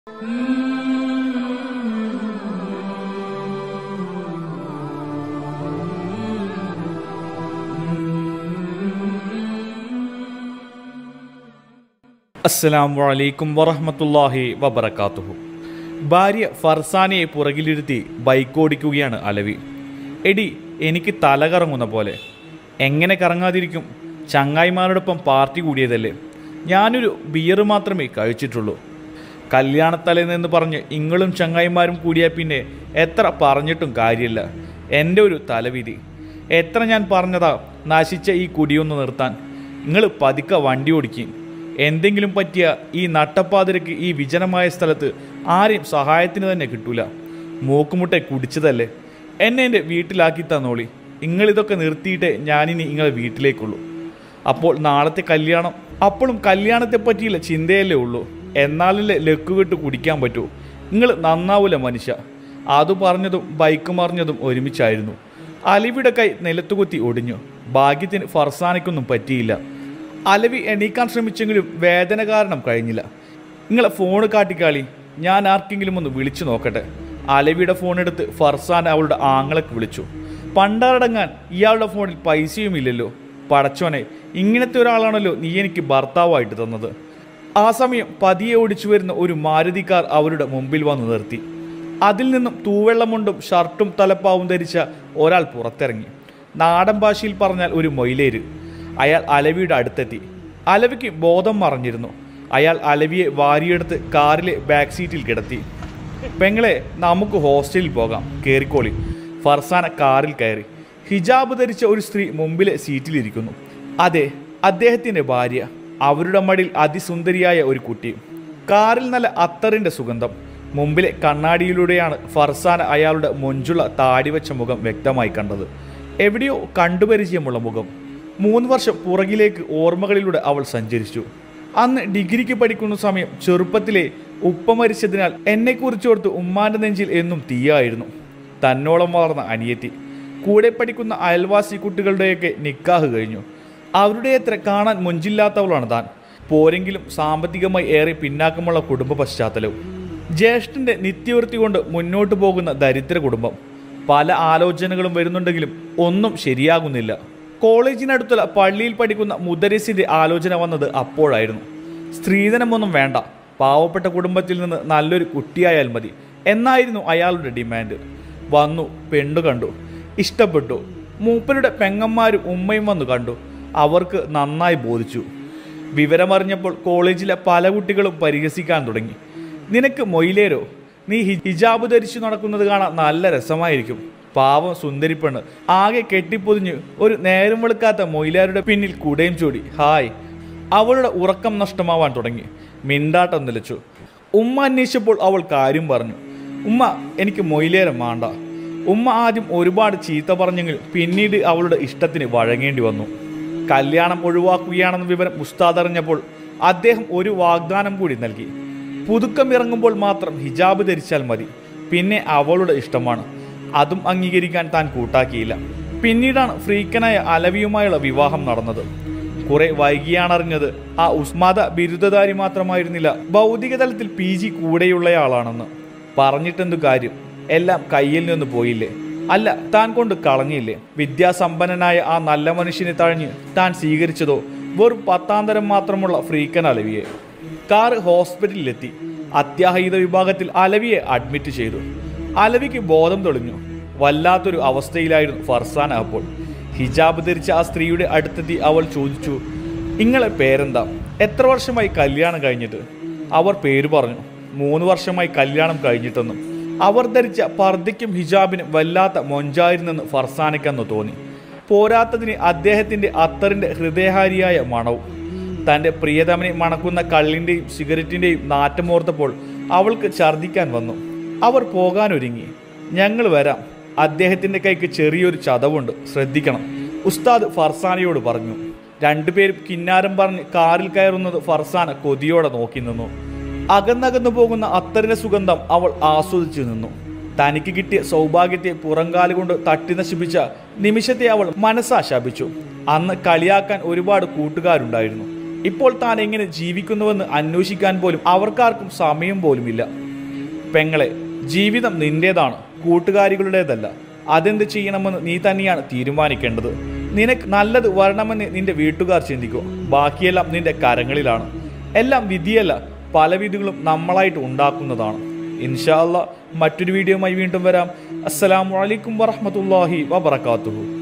അസ്സലാം വലൈക്കും വറഹമത്തല്ലാഹി വബർക്കാത്തുഹു ഭാര്യ ഫർസാനയെ പുറകിലിരുത്തി ബൈക്ക് ഓടിക്കുകയാണ് അലവി എടി എനിക്ക് തല കറങ്ങുന്ന പോലെ എങ്ങനെ കറങ്ങാതിരിക്കും ചങ്ങായിമാരോടൊപ്പം പാർട്ടി കൂടിയതല്ലേ ഞാനൊരു ബിയർ മാത്രമേ കഴിച്ചിട്ടുള്ളൂ കല്യാണത്തലേന്ന് പറഞ്ഞ് ഇങ്ങളും ചങ്ങായിമാരും കൂടിയാൽ പിന്നെ എത്ര പറഞ്ഞിട്ടും കാര്യമില്ല എൻ്റെ ഒരു തലവിധി എത്ര ഞാൻ പറഞ്ഞതാ നശിച്ച ഈ കുടിയൊന്ന് നിർത്താൻ നിങ്ങൾ പതുക്കെ വണ്ടി ഓടിക്കും എന്തെങ്കിലും പറ്റിയ ഈ നട്ടപ്പാതിരക്ക് ഈ വിജനമായ സ്ഥലത്ത് ആരെയും സഹായത്തിന് തന്നെ കിട്ടൂല മൂക്കുമുട്ടെ കുടിച്ചതല്ലേ എന്നെ എൻ്റെ വീട്ടിലാക്കി തന്നോളി നിങ്ങളിതൊക്കെ നിർത്തിയിട്ടേ ഞാനിനി നിങ്ങളെ വീട്ടിലേക്കുള്ളൂ അപ്പോൾ നാളത്തെ കല്യാണം അപ്പോഴും കല്യാണത്തെ പറ്റിയുള്ള ചിന്തയല്ലേ ഉള്ളൂ എന്നാലല്ലേ ലക്ക് വിട്ട് കുടിക്കാൻ പറ്റൂ നിങ്ങൾ നന്നാവൂല മനുഷ്യ അത് പറഞ്ഞതും ബൈക്ക് മറിഞ്ഞതും ഒരുമിച്ചായിരുന്നു അലിവിയുടെ കൈ നിലത്തുകുത്തി ഒടിഞ്ഞു ഭാഗ്യത്തിന് ഫർസാനയ്ക്കൊന്നും പറ്റിയില്ല അലവി എണീക്കാൻ ശ്രമിച്ചെങ്കിലും വേദന കാരണം കഴിഞ്ഞില്ല നിങ്ങളെ ഫോൺ കാട്ടിക്കാളി ഞാൻ ആർക്കെങ്കിലും ഒന്ന് വിളിച്ചു നോക്കട്ടെ അലവിയുടെ ഫോൺ എടുത്ത് ഫർസാൻ അവളുടെ ആങ്ങളക്ക് വിളിച്ചു പണ്ടാറടങ്ങാൻ ഇയാളുടെ ഫോണിൽ പൈസയും ഇല്ലല്ലോ പടച്ചോനെ ഇങ്ങനത്തെ ഒരാളാണല്ലോ നീ എനിക്ക് ഭർത്താവായിട്ട് തന്നത് ആ സമയം പതിയെ ഓടിച്ചു വരുന്ന ഒരു മാരുതി കാർ അവരുടെ മുമ്പിൽ വന്നു നിർത്തി അതിൽ നിന്നും തൂവെള്ളമുണ്ടും ഷർട്ടും തലപ്പാവും ധരിച്ച ഒരാൾ പുറത്തിറങ്ങി നാടൻ ഭാഷയിൽ പറഞ്ഞാൽ ഒരു മൊയിലേര് അയാൾ അലവിയുടെ അടുത്തെത്തി അലവിക്ക് ബോധം മറഞ്ഞിരുന്നു അയാൾ അലവിയെ വാരിയെടുത്ത് കാറിലെ ബാക്ക് സീറ്റിൽ കിടത്തി പെങ്ങളെ നമുക്ക് ഹോസ്റ്റലിൽ പോകാം കയറിക്കോളി ഫർസാന കാറിൽ കയറി ഹിജാബ് ധരിച്ച ഒരു സ്ത്രീ മുമ്പിലെ സീറ്റിലിരിക്കുന്നു അതെ അദ്ദേഹത്തിൻ്റെ ഭാര്യ അവരുടെ മടിയിൽ അതിസുന്ദരിയായ ഒരു കുട്ടി കാറിൽ നല്ല അത്തറിൻ്റെ സുഗന്ധം മുമ്പിലെ കണ്ണാടിയിലൂടെയാണ് ഫർസാന അയാളുടെ മൊഞ്ചുള്ള താടി വെച്ച മുഖം വ്യക്തമായി കണ്ടത് എവിടെയോ കണ്ടുപരിചയമുള്ള മുഖം മൂന്ന് വർഷം പുറകിലേക്ക് ഓർമ്മകളിലൂടെ അവൾ സഞ്ചരിച്ചു അന്ന് ഡിഗ്രിക്ക് പഠിക്കുന്ന സമയം ചെറുപ്പത്തിലെ ഉപ്പ മരിച്ചതിനാൽ എന്നെക്കുറിച്ച് ഓർത്ത് ഉമ്മാന്റെ നെഞ്ചിൽ എന്നും തീയായിരുന്നു തന്നോളം വളർന്ന അനിയത്തി കൂടെ പഠിക്കുന്ന അയൽവാസി കുട്ടികളുടെയൊക്കെ നിക്കാഹ് കഴിഞ്ഞു അവരുടെ അത്ര കാണാൻ മുഞ്ചില്ലാത്തവളാണ് താൻ പോരെങ്കിലും സാമ്പത്തികമായി ഏറെ പിന്നാക്കമുള്ള കുടുംബ പശ്ചാത്തലവും ജ്യേഷ്ഠന്റെ നിത്യവൃത്തി കൊണ്ട് മുന്നോട്ട് പോകുന്ന ദരിദ്ര കുടുംബം പല ആലോചനകളും വരുന്നുണ്ടെങ്കിലും ഒന്നും ശരിയാകുന്നില്ല കോളേജിനടുത്തുള്ള പള്ളിയിൽ പഠിക്കുന്ന മുദരിസിന്റെ ആലോചന വന്നത് അപ്പോഴായിരുന്നു സ്ത്രീധനമൊന്നും വേണ്ട പാവപ്പെട്ട കുടുംബത്തിൽ നിന്ന് നല്ലൊരു കുട്ടിയായാൽ മതി എന്നായിരുന്നു അയാളുടെ ഡിമാൻഡ് വന്നു പെണ്ണു കണ്ടു ഇഷ്ടപ്പെട്ടു മൂപ്പരുടെ പെങ്ങന്മാരും ഉമ്മയും വന്നു കണ്ടു അവർക്ക് നന്നായി ബോധിച്ചു വിവരമറിഞ്ഞപ്പോൾ കോളേജിലെ പല കുട്ടികളും പരിഹസിക്കാൻ തുടങ്ങി നിനക്ക് മൊയിലേരോ നീ ഹി- ഹിജാബ് ധരിച്ചു നടക്കുന്നത് കാണാൻ നല്ല രസമായിരിക്കും പാവം സുന്ദരിപ്പെണ്ണ് ആകെ കെട്ടിപ്പൊതിഞ്ഞ് ഒരു നേരം വെളുക്കാത്ത മൊയിലാരുടെ പിന്നിൽ കുടയും ചൂടി ഹായ് അവളുടെ ഉറക്കം നഷ്ടമാവാൻ തുടങ്ങി മിണ്ടാട്ടം നിലച്ചു ഉമ്മ അന്വേഷിച്ചപ്പോൾ അവൾ കാര്യം പറഞ്ഞു ഉമ്മ എനിക്ക് മൊയിലേരം വേണ്ട ഉമ്മ ആദ്യം ഒരുപാട് ചീത്ത പറഞ്ഞെങ്കിൽ പിന്നീട് അവളുടെ ഇഷ്ടത്തിന് വഴങ്ങേണ്ടി വന്നു കല്യാണം ഒഴിവാക്കുകയാണെന്ന വിവരം ഉസ്താദ് അറിഞ്ഞപ്പോൾ അദ്ദേഹം ഒരു വാഗ്ദാനം കൂടി നൽകി പുതുക്കം ഇറങ്ങുമ്പോൾ മാത്രം ഹിജാബ് ധരിച്ചാൽ മതി പിന്നെ അവളുടെ ഇഷ്ടമാണ് അതും അംഗീകരിക്കാൻ താൻ കൂട്ടാക്കിയില്ല പിന്നീടാണ് ഫ്രീക്കനായ അലവിയുമായുള്ള വിവാഹം നടന്നത് കുറെ വൈകിയാണ് അറിഞ്ഞത് ആ ഉസ്മാദ ബിരുദധാരി മാത്രമായിരുന്നില്ല ഭൗതിക തലത്തിൽ പി ജി കൂടെയുള്ളയാളാണെന്ന് പറഞ്ഞിട്ടെന്തു കാര്യം എല്ലാം കയ്യിൽ നിന്ന് പോയില്ലേ അല്ല താൻ കൊണ്ട് കളഞ്ഞില്ലേ വിദ്യാസമ്പന്നനായ ആ നല്ല മനുഷ്യനെ തഴഞ്ഞ് താൻ സ്വീകരിച്ചതോ വെറും പത്താം തരം മാത്രമുള്ള ഫ്രീക്കൻ അലവിയെ കാർ ഹോസ്പിറ്റലിലെത്തി അത്യാഹിത വിഭാഗത്തിൽ അലവിയെ അഡ്മിറ്റ് ചെയ്തു അലവിക്ക് ബോധം തെളിഞ്ഞു വല്ലാത്തൊരു അവസ്ഥയിലായിരുന്നു ഫർസാന അപ്പോൾ ഹിജാബ് ധരിച്ച ആ സ്ത്രീയുടെ അടുത്തെത്തി അവൾ ചോദിച്ചു നിങ്ങളെ പേരെന്താ എത്ര വർഷമായി കല്യാണം കഴിഞ്ഞിട്ട് അവർ പേര് പറഞ്ഞു മൂന്ന് വർഷമായി കല്യാണം കഴിഞ്ഞിട്ടെന്നും അവർ ധരിച്ച പർദ്ദയ്ക്കും ഹിജാബിനും വല്ലാത്ത മൊഞ്ചായിരുന്നെന്ന് ഫർസാനയ്ക്കെന്ന് തോന്നി പോരാത്തതിന് അദ്ദേഹത്തിന്റെ അത്തറിന്റെ ഹൃദയഹാരിയായ മണവും തന്റെ പ്രിയതമനെ മണക്കുന്ന കള്ളിന്റെയും സിഗരറ്റിന്റെയും നാറ്റമോർത്തപ്പോൾ അവൾക്ക് ഛർദ്ദിക്കാൻ വന്നു അവർ പോകാനൊരുങ്ങി ഞങ്ങൾ വരാം അദ്ദേഹത്തിന്റെ കൈക്ക് ചെറിയൊരു ചതവുണ്ട് ശ്രദ്ധിക്കണം ഉസ്താദ് ഫർസാനയോട് പറഞ്ഞു രണ്ടുപേരും കിന്നാരം പറഞ്ഞ് കാറിൽ കയറുന്നത് ഫർസാന കൊതിയോടെ നോക്കി നിന്നു അകന്നകന്നു പോകുന്ന അത്തറിന്റെ സുഗന്ധം അവൾ ആസ്വദിച്ചു നിന്നു തനിക്ക് കിട്ടിയ സൗഭാഗ്യത്തെ പുറംകാല് കൊണ്ട് തട്ടി നശിപ്പിച്ച നിമിഷത്തെ അവൾ മനസ്സാ ശപിച്ചു അന്ന് കളിയാക്കാൻ ഒരുപാട് കൂട്ടുകാരുണ്ടായിരുന്നു ഇപ്പോൾ താൻ എങ്ങനെ ജീവിക്കുന്നുവെന്ന് അന്വേഷിക്കാൻ പോലും അവർക്കാർക്കും സമയം പോലുമില്ല പെങ്ങളെ ജീവിതം നിന്റേതാണ് കൂട്ടുകാരികളുടേതല്ല അതെന്ത് ചെയ്യണമെന്ന് നീ തന്നെയാണ് തീരുമാനിക്കേണ്ടത് നിനക്ക് നല്ലത് വരണമെന്ന് നിന്റെ വീട്ടുകാർ ചിന്തിക്കൂ ബാക്കിയെല്ലാം നിന്റെ കരങ്ങളിലാണ് എല്ലാം വിധിയല്ല പല വിധികളും നമ്മളായിട്ട് ഉണ്ടാക്കുന്നതാണ് ഇൻഷാല്ല മറ്റൊരു വീഡിയോയുമായി വീണ്ടും വരാം അസ്സലാമു അലൈക്കും വറഹ്മത്തുള്ളാഹി വബറകാതുഹു